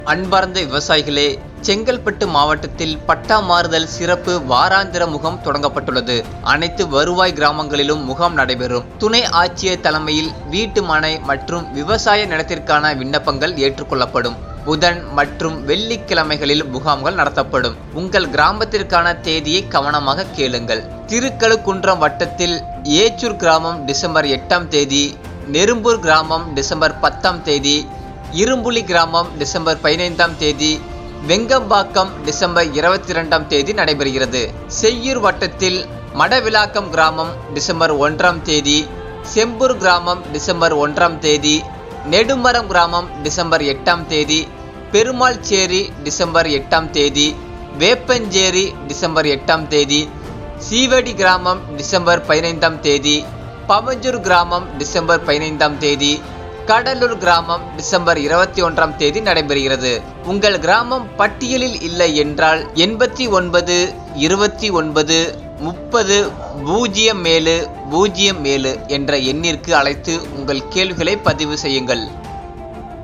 அன்பார்ந்த விவசாயிகளே செங்கல்பட்டு மாவட்டத்தில் பட்டா மாறுதல் சிறப்பு வாராந்திர முகாம் தொடங்கப்பட்டுள்ளது அனைத்து வருவாய் கிராமங்களிலும் முகாம் நடைபெறும் துணை ஆட்சியர் தலைமையில் வீட்டு மனை மற்றும் விவசாய நிலத்திற்கான விண்ணப்பங்கள் ஏற்றுக்கொள்ளப்படும் புதன் மற்றும் வெள்ளிக்கிழமைகளில் முகாம்கள் நடத்தப்படும் உங்கள் கிராமத்திற்கான தேதியை கவனமாக கேளுங்கள் திருக்கழுக்குன்றம் வட்டத்தில் ஏச்சூர் கிராமம் டிசம்பர் எட்டாம் தேதி நெரும்பூர் கிராமம் டிசம்பர் பத்தாம் தேதி இரும்புலி கிராமம் டிசம்பர் பதினைந்தாம் தேதி வெங்கம்பாக்கம் டிசம்பர் இருபத்தி இரண்டாம் தேதி நடைபெறுகிறது செய்யூர் வட்டத்தில் மடவிலாக்கம் கிராமம் டிசம்பர் ஒன்றாம் தேதி செம்பூர் கிராமம் டிசம்பர் ஒன்றாம் தேதி நெடுமரம் கிராமம் டிசம்பர் எட்டாம் தேதி பெருமாள்சேரி டிசம்பர் எட்டாம் தேதி வேப்பஞ்சேரி டிசம்பர் எட்டாம் தேதி சீவடி கிராமம் டிசம்பர் பதினைந்தாம் தேதி பவஞ்சூர் கிராமம் டிசம்பர் பதினைந்தாம் தேதி கடலூர் கிராமம் டிசம்பர் இருபத்தி ஒன்றாம் தேதி நடைபெறுகிறது உங்கள் கிராமம் பட்டியலில் இல்லை என்றால் எண்பத்தி ஒன்பது இருபத்தி ஒன்பது முப்பது பூஜ்ஜியம் ஏழு பூஜ்ஜியம் ஏழு என்ற எண்ணிற்கு அழைத்து உங்கள் கேள்விகளை பதிவு செய்யுங்கள்